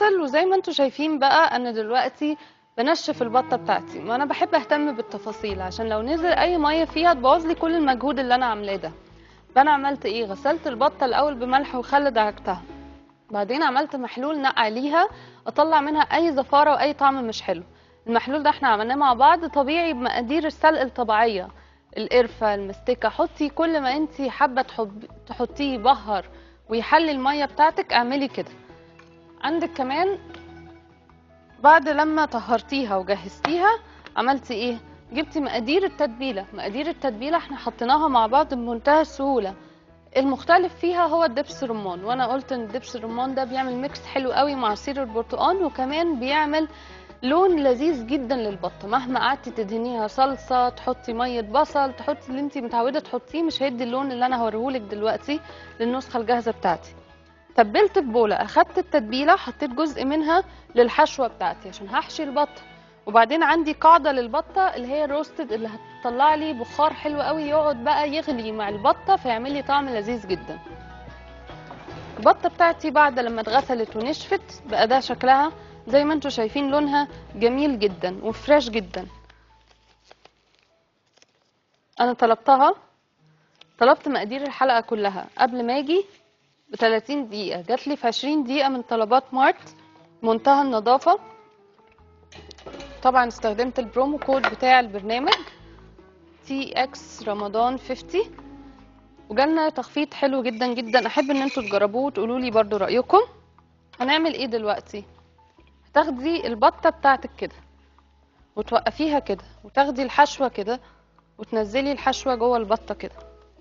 فاصل وزي ما انتم شايفين بقى انا دلوقتي بنشف البطه بتاعتي ما انا بحب اهتم بالتفاصيل عشان لو نزل اي ميه فيها تبوظ لي كل المجهود اللي انا عاملاه ده فانا عملت ايه غسلت البطه الاول بملح وخل دعكتها بعدين عملت محلول نقع ليها اطلع منها اي زفاره واي طعم مش حلو المحلول ده احنا عملناه مع بعض طبيعي بمقادير السلق الطبيعيه القرفه المستكه حطي كل ما انت حابه تحب تحطيه يبهر ويحلي الميه بتاعتك اعملي كده عندك كمان بعد لما طهرتيها وجهزتيها عملتي ايه جبتي مقادير التتبيله مقادير التتبيله احنا حطيناها مع بعض بمنتهى السهوله المختلف فيها هو الدبس الرمان وانا قلت ان الدبس الرمان ده بيعمل ميكس حلو قوي مع عصير البرتقال وكمان بيعمل لون لذيذ جدا للبطه مهما قعدتي تدهنيها صلصه تحطي ميه بصل تحطي اللي انت متعوده تحطيه مش هيدي اللون اللي انا هوريهولك دلوقتي للنسخه الجاهزه بتاعتي تبلت في بوله اخدت التتبيله حطيت جزء منها للحشوه بتاعتي عشان هحشي البطه وبعدين عندي قاعده للبطه اللي هي الروستد اللي هتطلع لي بخار حلو قوي يقعد بقى يغلي مع البطه فيعمل لي طعم لذيذ جدا البطه بتاعتي بعد لما اتغسلت ونشفت بقى ده شكلها زي ما انتم شايفين لونها جميل جدا وفريش جدا انا طلبتها طلبت مقادير الحلقه كلها قبل ما اجي ب 30 دقيقه جات لي في 20 دقيقه من طلبات مارت منتهى النظافه طبعا استخدمت البرومو كود بتاع البرنامج تي اكس رمضان 50 وجالنا تخفيض حلو جدا جدا احب ان انتوا تجربوه وتقولوا لي برضو رايكم هنعمل ايه دلوقتي هتاخدي البطه بتاعتك كده وتوقفيها كده وتاخدي الحشوه كده وتنزلي الحشوه جوه البطه كده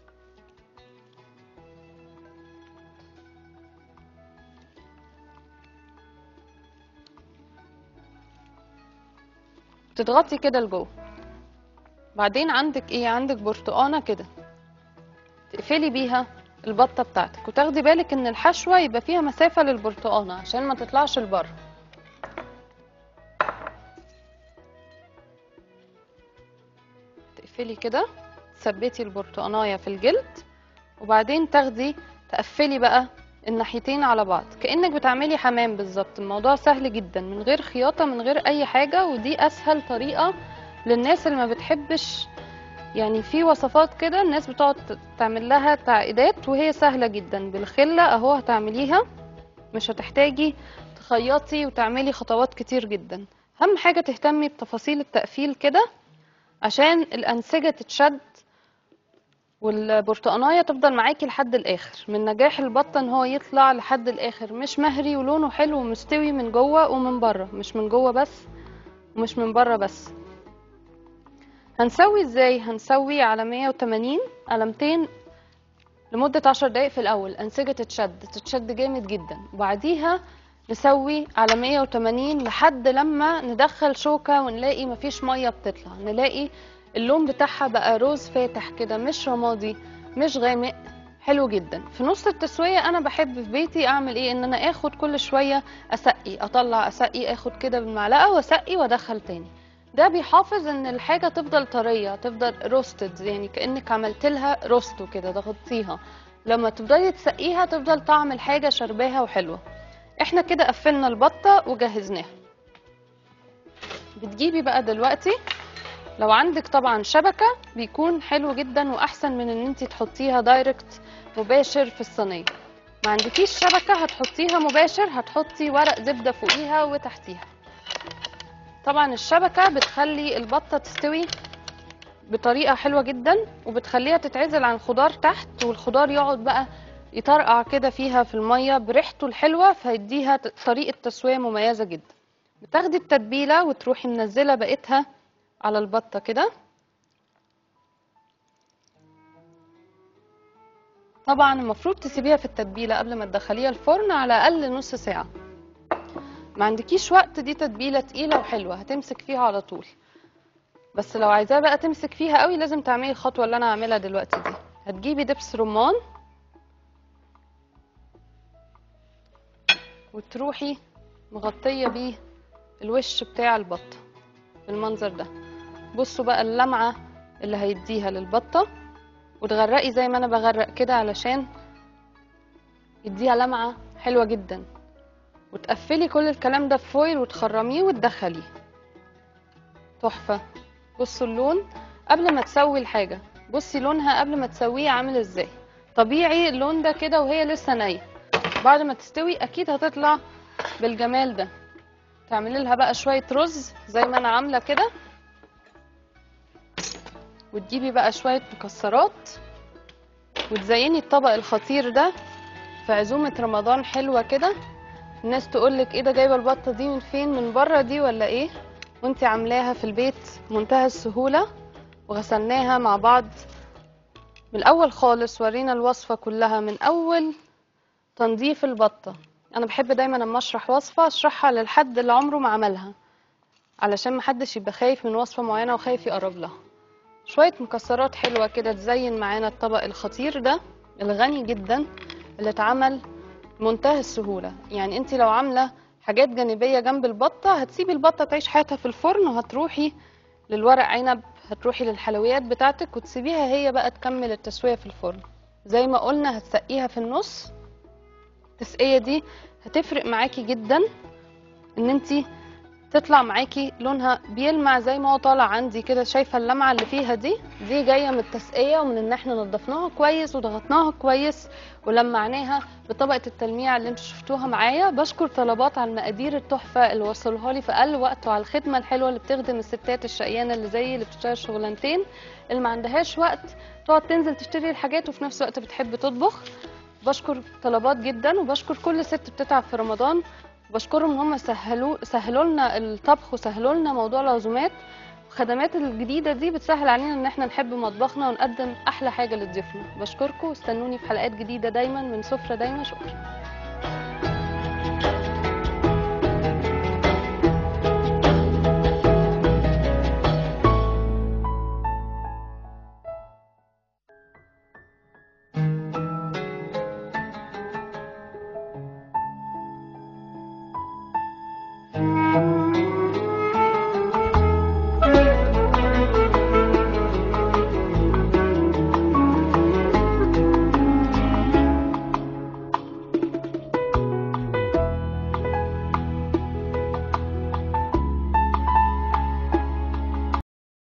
تضغطي كده لجوه بعدين عندك ايه عندك برتقانه كده تقفلي بيها البطه بتاعتك وتاخدي بالك ان الحشوه يبقى فيها مسافه للبرتقانه عشان ما تطلعش لبره تقفلي كده تثبتي البرتقانايه في الجلد وبعدين تاخدي تقفلي بقى الناحيتين على بعض كانك بتعملي حمام بالظبط الموضوع سهل جدا من غير خياطه من غير اي حاجه ودي اسهل طريقه للناس اللي ما بتحبش يعني في وصفات كده الناس بتقعد تعمل لها تعقيدات وهي سهله جدا بالخله اهو هتعمليها مش هتحتاجي تخيطي وتعملي خطوات كتير جدا اهم حاجه تهتمي بتفاصيل التقفيل كده عشان الانسجه تتشد والبرتقانايه تفضل معاكي لحد الاخر من نجاح البطه ان هو يطلع لحد الاخر مش مهري ولونه حلو ومستوي من جوه ومن بره مش من جوه بس ومش من بره بس هنسوي ازاي هنسوي على 180 على 200 لمدة 10 دقايق في الأول أنسجة تتشد تتشد جامد جدا وبعديها نسوي على 180 لحد لما ندخل شوكة ونلاقي مفيش مية بتطلع نلاقي اللون بتاعها بقى روز فاتح كده مش رمادي مش غامق حلو جدا في نص التسوية أنا بحب في بيتي أعمل إيه إن أنا آخد كل شوية أسقي أطلع أسقي آخد كده بالمعلقة وأسقي وأدخل تاني ده بيحافظ ان الحاجه تفضل طريه تفضل روستد يعني كانك عملت لها روست وكده ضغطتيها لما تفضلي تسقيها تفضل طعم الحاجه شرباها وحلوه احنا كده قفلنا البطه وجهزناها بتجيبي بقى دلوقتي لو عندك طبعا شبكه بيكون حلو جدا واحسن من ان انت تحطيها دايركت مباشر في الصينيه ما عندكيش شبكه هتحطيها مباشر هتحطي ورق زبده فوقيها وتحتيها طبعا الشبكة بتخلي البطة تستوي بطريقة حلوة جدا وبتخليها تتعزل عن الخضار تحت والخضار يقعد بقى يطرقع كده فيها في المية بريحته الحلوة فيديها طريقة تسوية مميزة جدا بتاخدي التتبيلة وتروحي منزلة بقيتها على البطة كده طبعا المفروض تسيبيها في التتبيلة قبل ما تدخليها الفرن على الأقل نص ساعة ما عندكيش وقت دي تتبيله تقيله وحلوه هتمسك فيها على طول بس لو عايزاها بقى تمسك فيها قوي لازم تعملي الخطوه اللي انا هعملها دلوقتي دي هتجيبي دبس رمان وتروحي مغطيه بيه الوش بتاع البطه بالمنظر ده بصوا بقى اللمعه اللي هيديها للبطه وتغرقي زي ما انا بغرق كده علشان يديها لمعه حلوه جدا وتقفلي كل الكلام ده في فويل وتخرميه وتدخليه تحفة بصوا اللون قبل ما تسوي الحاجة بصي لونها قبل ما تسويه عامل ازاي طبيعي اللون ده كده وهي لسه نية بعد ما تستوي اكيد هتطلع بالجمال ده تعملي لها بقى شوية رز زي ما انا عاملة كده وتجيبي بقى شوية مكسرات وتزيني الطبق الخطير ده في عزومة رمضان حلوة كده الناس تقولك ايه ده جايبة البطة دي من فين من بره دي ولا ايه وانتي عاملاها في البيت منتهى السهولة وغسلناها مع بعض من الاول خالص ورينا الوصفة كلها من اول تنظيف البطة انا بحب دايما لما اشرح وصفة اشرحها للحد اللي عمره ما عملها علشان محدش يبقى خايف من وصفة معينة وخايف يقرب لها شوية مكسرات حلوة كده تزين معانا الطبق الخطير ده الغني جدا اللي اتعمل منتهى السهولة يعني انت لو عاملة حاجات جانبية جنب البطة هتسيبي البطة تعيش حياتها في الفرن وهتروحي للورق عنب هتروحي للحلويات بتاعتك وتسيبيها هي بقى تكمل التسوية في الفرن زي ما قلنا هتسقيها في النص التسقية دي هتفرق معاكي جدا ان انتي تطلع معاكي لونها بيلمع زي ما هو طالع عندي كده شايفه اللمعه اللي فيها دي دي جايه من التسقيه ومن ان احنا نضفناها كويس وضغطناها كويس ولمعناها بطبقه التلميع اللي انتوا شفتوها معايا بشكر طلبات على المقادير التحفه اللي وصلوها لي في اقل وقت وعلى الخدمه الحلوه اللي بتخدم الستات الشقيانه اللي زيي اللي بتشتغل شغلانتين اللي ما عندهاش وقت تقعد تنزل تشتري الحاجات وفي نفس الوقت بتحب تطبخ بشكر طلبات جدا وبشكر كل ست بتتعب في رمضان بشكرهم ان هم سهلوا سهلوا لنا الطبخ وسهلوا لنا موضوع العزومات الخدمات الجديده دي بتسهل علينا ان احنا نحب مطبخنا ونقدم احلى حاجه لضيوفنا بشكركم واستنوني في حلقات جديده دايما من سفره دايما شكرا